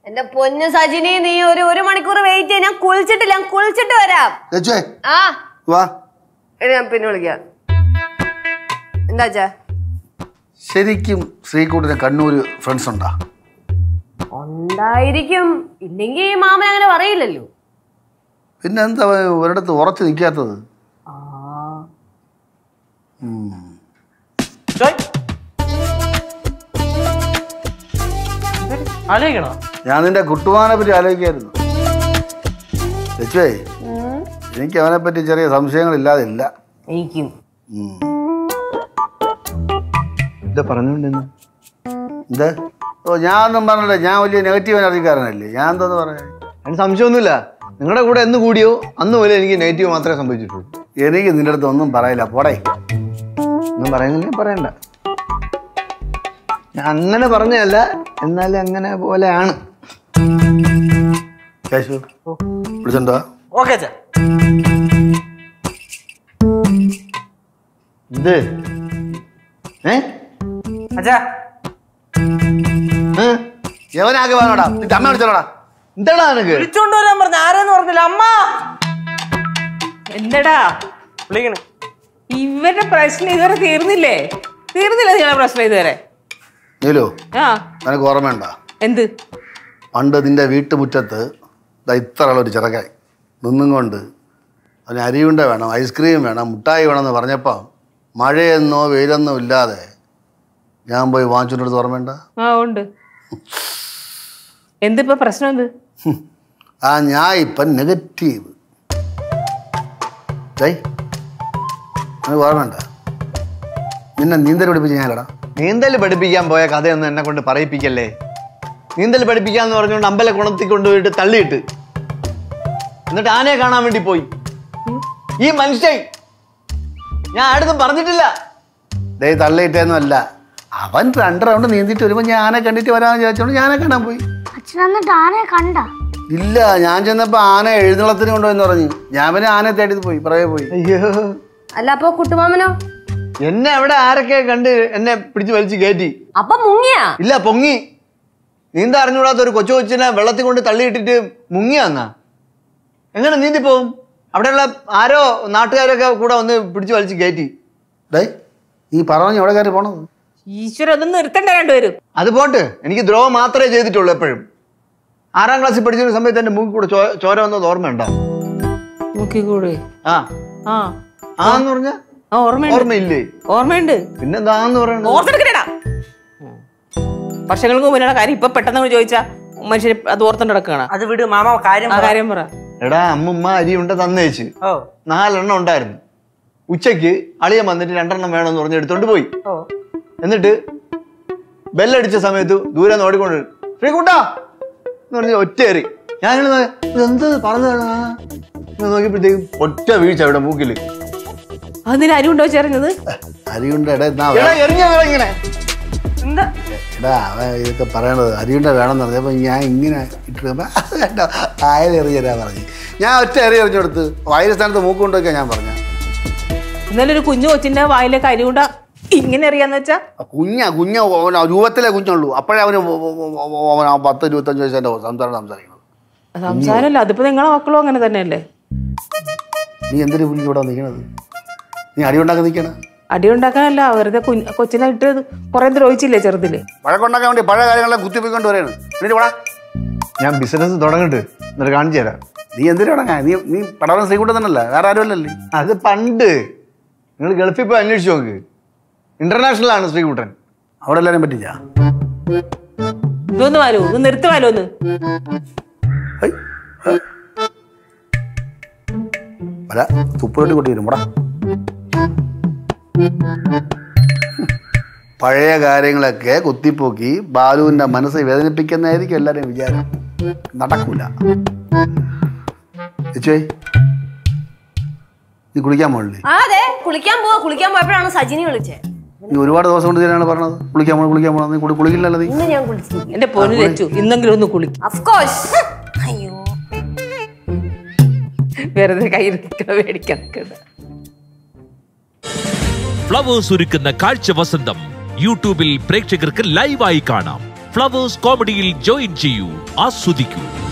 എന്റെ പൊന്നു സജിനി നീ ഒരു ഒരു മണിക്കൂർ വെയിറ്റ് ചെയ്യ ഞാൻ കുളിച്ചിട്ടില്ല ഞാൻ കുളിച്ചിട്ട് വരാം ലച്ചുവേ ആ വാ എടി ഞാൻ പിന്നെ വിളിക്കാം എന്താ അച്ഛാ ശരിക്കും ശ്രീകുട്ടിന് കണ്ണൂര് ഫ്രണ്ട്സ് ഉണ്ടാ ഉണ്ടായിരിക്കും ഇല്ലെങ്കിൽ ഈ മാമൻ അങ്ങനെ പറയില്ലല്ലോ പിന്നെ എന്താ ഒരിടത്ത് ഉറച്ചു നിൽക്കാത്തത് ആ ആലോചിക്കണോ ഞാൻ നിന്റെ കുട്ടുവാനെ പറ്റി ആലോചിക്കായിരുന്നു ലച്ചുവേ എനിക്ക് അവനെ പറ്റി ചെറിയ സംശയങ്ങളില്ലാതില്ല എനിക്കും ഉം. എന്താ പറഞ്ഞോണ്ടെന്ന് എന്ത് ഓ ഞാനൊന്നും പറഞ്ഞില്ല ഞാൻ വലിയ നെഗറ്റീവ് എനർജിക്കാരനല്ലേ ഞാൻ എന്താന്ന് പറയാ അതിന് സംശയമൊന്നുമില്ല നിങ്ങളുടെ കൂടെ എന്ന് കൂടിയോ അന്ന് പോലെ എനിക്ക് നെഗറ്റീവ് മാത്രമേ സംഭവിച്ചിട്ടുള്ളൂ എനിക്ക് നിന്റെ അടുത്ത് ഒന്നും പറയില്ല പോടേ ഒന്നും പറയുന്നില്ല പറയണ്ട ഞാൻ അങ്ങനെ പറഞ്ഞതല്ല എന്നാലും അങ്ങനെ പോലെയാണ് കേശു വിളിച്ചിട്ടുണ്ടോ ഓക്കെ അച്ഛാ ഇത് ഏ അച്ഛാ ഏ? എവനാകെ വേണോടാ നിന്റെ അമ്മ വിളിച്ചോടാ എന്താടാ നിനക്ക് വിളിച്ചോണ്ട് വരാൻ പറഞ്ഞ ആരാന്ന് പറഞ്ഞില്ല അമ്മ എന്തടാ വിളിക്കണേ ഇവരുടെ പ്രശ്നം ഇതുവരെ തീർന്നില്ലേ തീർന്നില്ല നിങ്ങളെ പ്രശ്നം ഇതുവരെ നീലു ആ നിനക്ക് ഓർമ്മയുണ്ടോ എന്ത് പണ്ട് നിന്റെ വീട്ടുമുറ്റത്ത് ദാ ഇത്ര ഒരു ചെറുക്കായി നിന്നും കൊണ്ട് അവന് അരിയുണ്ട വേണം ഐസ്ക്രീം വേണം മുട്ടായി വേണമെന്ന് പറഞ്ഞപ്പോൾ മഴയെന്നോ വെയിലെന്നോ ഇല്ലാതെ ഞാൻ പോയി വാങ്ങിച്ചുകൊണ്ടെടുത്ത് ഓർമ്മയുണ്ട ആ ഉണ്ട് എന്തിപ്പോ പ്രശ്നം എന്ത് ഹും. ആ ഞാൻ ഇപ്പം നെഗറ്റീവ് ജയ് നിനക്ക് ഓർമ്മയുണ്ട നിന്നെ നീന്തൽ പഠിപ്പിച്ച് ഞാനടാ നീന്തൽ പഠിപ്പിക്കാൻ പോയ കഥയൊന്നും എന്നെ കൊണ്ട് പറയിപ്പിക്കല്ലേ നീന്തൽ പഠിപ്പിക്കാന്ന് പറഞ്ഞുകൊണ്ട് അമ്പല കുണത്തിൽ കൊണ്ടുപോയിട്ട് തള്ളിയിട്ട് എന്നിട്ട് ആനയെ കാണാൻ വേണ്ടി പോയി ഈ മനുഷ്യൻ ഞാൻ ആടുന്നും പറഞ്ഞിട്ടില്ല ഡേ തള്ളിയിട്ടേന്നും അല്ല അവൻ രണ്ട് റൗണ്ട് നീന്തിയിട്ട് വരുമ്പോൾ ഞാനെ കണ്ടിട്ട് വരാമെന്ന് വിചാരിച്ചോണ്ട് ഞാനെ കാണാൻ പോയി അച്ഛൻ എന്നിട്ട് ആനയെ കണ്ട ഇല്ല ഞാൻ ചെന്നപ്പോൾ ആന എഴുന്നള്ളത്തിന് കൊണ്ടുപോയെന്ന് പറഞ്ഞു ഞാൻ പിന്നെ ആനയെ തേടി പോയി പുറകെ പോയി അയ്യോ അല്ല അപ്പൊ കുട്ടുമാമനോ എന്നെ അവിടെ ആരൊക്കെ കണ്ട് എന്നെ പിടിച്ച് വലിച്ച് കയറ്റി അപ്പൊ മുങ്ങിയാ ഇല്ല പൊങ്ങി നീന്ത അറിഞ്ഞുകൂടാത്ത ഒരു കൊച്ചു കൊച്ചിനെ വെള്ളത്തിൽ കൊണ്ട് തള്ളിയിട്ടിട്ട് മുങ്ങിയാന്നാ എങ്ങനെ നീന്തി പോവും അവിടെയുള്ള ആരോ നാട്ടുകാരൊക്കെ കൂടെ വന്ന് പിടിച്ച് വലിച്ച് കയറ്റി ഡേ നീ പറഞ്ഞു എവിടെ കയറി പോണത് ഈശ്വര ഒന്ന് നിർത്തണ്ട രണ്ടുപേരും അത് പോട്ട് എനിക്ക് ദ്രോഹം മാത്രമേ ചെയ്തിട്ടുള്ളൂ എപ്പോഴും ആറാം ക്ലാസ്സിൽ പഠിച്ചിരുന്ന സമയത്ത് എന്റെ മൂക്കിൽ കൂടെ ചോ- ചോര വന്നത് ഓർമ്മയുണ്ടോ നോക്കിക്കൂടെ ആ ആ ആന്ന് പറഞ്ഞ ആ ഓർമ്മയുണ്ട് ഓർമ്മയില്ലേ ഓർമ്മയുണ്ട് പിന്നെന്താന്ന് പറയണത് ഓർത്തെടുക്കണേടാ വർഷങ്ങൾക്ക് മുന്നിലുള്ള കാര്യം ഇപ്പൊ പെട്ടെന്ന് അങ്ങ് ചോദിച്ചാ മനുഷ്യർ അത് ഓർത്തോണ്ട് നടക്കുകയാണ് അത് വിട് മാമ കാര്യം ആ പറ. കാര്യം പറ എടാ അമ്മുമ്മ അരി ഉണ്ട് തന്നേച്ച് ഓ നാലെണ്ണം ഉണ്ടായിരുന്നു ഉച്ചയ്ക്ക് അളിയൻ വന്നിട്ട് രണ്ടെണ്ണം വേണമെന്ന് പറഞ്ഞ് എടുത്തോണ്ട് പോയി ഓ എന്നിട്ട് ബെല്ലടിച്ച സമയത്ത് ദൂരെ നിന്ന് ഓടിക്കൊണ്ട് ശ്രീകുട്ടാ എന്ന് പറഞ്ഞ് ഒറ്റ എറി ഞാൻ എന്ത് പറഞ്ഞതാണ് നോക്കിയപ്പോഴത്തേക്കും ഒറ്റ വീഴ്ച അവിടെ മൂക്കില് അതിന് അരി ഉണ്ടോ ചേർന്നത് അരിയുണ്ട എടാ എന്നാ എടാ വേ- എറിഞ്ഞ ഇങ്ങനെ എന്താ എടാ അവൻ ഇതൊക്കെ പറയണത് അരിയുണ്ട വേണമെന്ന് പറഞ്ഞപ്പോൾ ഞാൻ ഇങ്ങനെ ഇട്ട് കേട്ടോ ആയത് എറിഞ്ഞു തരാൻ പറഞ്ഞു ഞാൻ ഒറ്റ എറി എറിഞ്ഞു കൊടുത്ത് വയറ് സ്ഥാനത്ത് മൂക്ക് കൊണ്ടുവയ്ക്കാൻ ഞാൻ പറഞ്ഞു ഇന്നലെ ഒരു കുഞ്ഞു കൊച്ചിന്റെ വായിലേക്ക് അരി കൊണ്ട ഇങ്ങനെ അറിയാന്ന് വെച്ചാ കുഞ്ഞ കുഞ്ഞ ഓന രൂപത്തിലെ കുഞ്ഞുള്ളൂ അപ്പോഴേ അവന് ഒ- ഒ- ഒ- ഒ- അവൻ ആ പത്ത് ഇരുപത്തഞ്ച് വയസ്സിൻ്റെ സംസാരം സംസാരിക്കുന്നത് സംസാരമല്ല അതിപ്പോ നിങ്ങളെ മക്കളും അങ്ങനെ തന്നെയല്ലേ നീ എന്തിനു പുള്ളി ഇവിടെ നിൽക്കണത് നീ അടിയുണ്ടാക്കി നിൽക്കണ അടി ഉണ്ടാക്കാനല്ല വെറുതെ കുഞ്ഞ് കൊച്ചിനെ ഇട്ട് കുറെ ദ്രോഹിച്ചില്ലേ ചെറുതില് വഴക്കുണ്ടാക്കാൻ വേണ്ടി പഴയ കാര്യങ്ങളെ കുത്തിപ്പോയിക്കൊണ്ട് വരെയാണ് എന്നിട്ട് വേടാ ഞാൻ ബിസിനസ് തുടങ്ങട്ട് എന്നിട്ട് കാണിച്ചു തരാം നീ എന്തിനു തുടങ്ങാ നീ നീ പടവനം ശ്രീകുട്ടൻ തന്നെയല്ല വേറെ ആരുമല്ലല്ലേ അത് പണ്ട് നിങ്ങൾ ഗൾഫിൽ പോയി അന്വേഷിച്ച് നോക്ക് ഇന്റർനാഷണൽ ആണ് ശ്രീകുട്ടൻ അവിടെ എല്ലാവരും പറ്റില്ല ഇതൊന്ന് വാലോ ഒന്ന് നിർത്തി വാലോ ഒന്ന് വരാ തുപ്പുരട്ടി കൊട്ടി വരും പോടാ പഴയ കാര്യങ്ങളൊക്കെ കുത്തിപ്പോക്കി ബാലുവിന്റെ മനസ്സ് വേദനിപ്പിക്കുന്നതായിരിക്കും എല്ലാവരും വിചാരം നടക്കൂല ചേച്ചി നീ കുളിക്കാൻ പോകണില്ലേ ആ അതെ കുളിക്കാൻ പോവാ കുളിക്കാൻ പോയപ്പോഴാണ് സജിനി വിളിച്ചേ നീ ഒരുപാട് ദിവസം കൊണ്ട് ഇതിനാണ് പറഞ്ഞത് കുളിക്കാൻ പോകണം കുളിക്കാൻ പോകണം നീ കുളി കുളിക്കില്ലല്ലോ നീ ഇന്ന് ഞാൻ കുളിച്ചു എന്റെ പൊന്നു വെച്ചു ഇന്നെങ്കിലും ഒന്ന് കുളിക്കും അഫ്കോഴ്സ് അയ്യോ വെറുതെ കയ്യിൽ മേടിക്കാൻ നിൽക്കണ്ട. ഫ്ലവേഴ്സ് ഒരുക്കുന്ന കാഴ്ച വസന്തം യൂട്യൂബിൽ പ്രേക്ഷകർക്ക് ലൈവായി കാണാം ഫ്ലവേഴ്സ് കോമഡിയിൽ ജോയിൻ ചെയ്യൂ ആസ്വദിക്കൂ